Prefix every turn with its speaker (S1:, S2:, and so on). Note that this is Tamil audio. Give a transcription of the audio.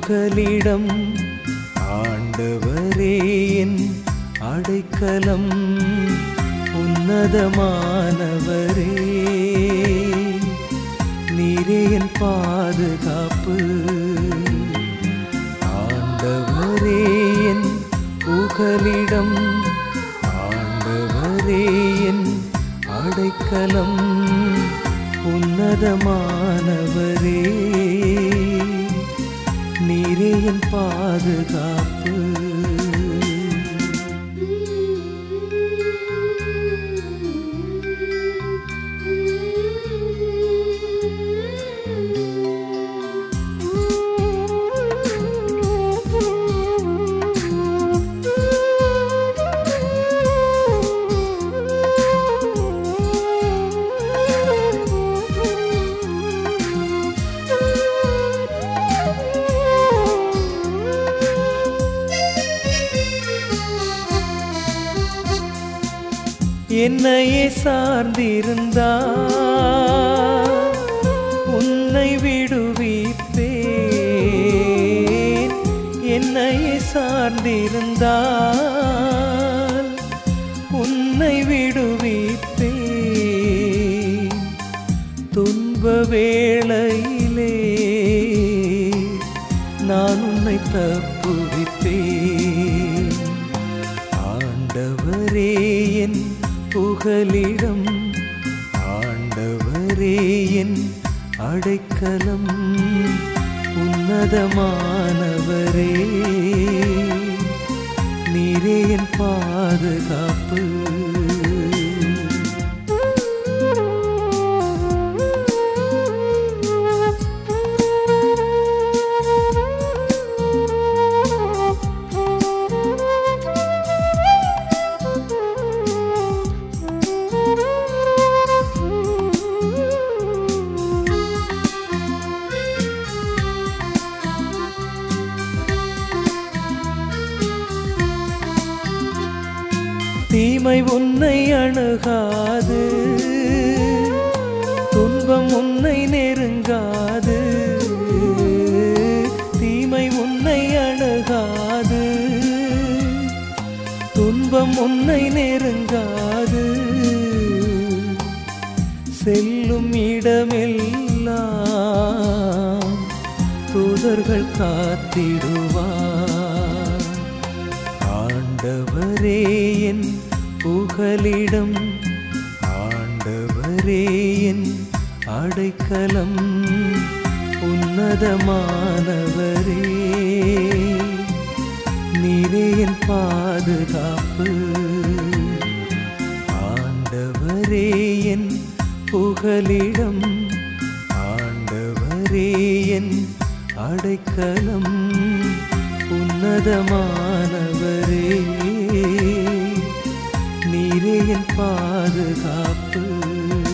S1: புகலிடம் ஆண்டவரே என் அடைக்கலம் உன்னதமானவரே நீரே என் பாதுகாப்பு ஆண்டவரே என் புகலிடம் ஆண்டவரே என் அடைக்கலம் உன்னதமானவரே நீரே என் பாதுகாப்பு என்னையே சார்ந்திருந்தா உன்னை விடுவிப்பேன் என்னையே சார்ந்திருந்தால் உன்னை விடுவிப்பேன் துன்ப வேளையிலே நான் உன்னை தப்புவிப்பேன் ஆண்டவரே என் புகலிடம் ஆண்டவரே என் அடைக்கலம் உன்னதமானவரே நீரே என் பாதுகாப்பு தீமை உன்னை அணுகாது துன்பம் உன்னை நெருங்காது தீமை உன்னை அணுகாது துன்பம் உன்னை நெருங்காது செல்லும் இடமெல்லாம் தூதர்கள் காத்திடுவார் ஆண்டவரே என் புகலிடம் ஆண்டவரே என் அடைக்கலம் உன்னதமானவரே நீரே என் பாதுகாப்பு ஆண்டவரே என் புகலிடம் ஆண்டவரே என் அடைக்கலம் உன்னதமானவரே நீரே என் பாதுகாப்பு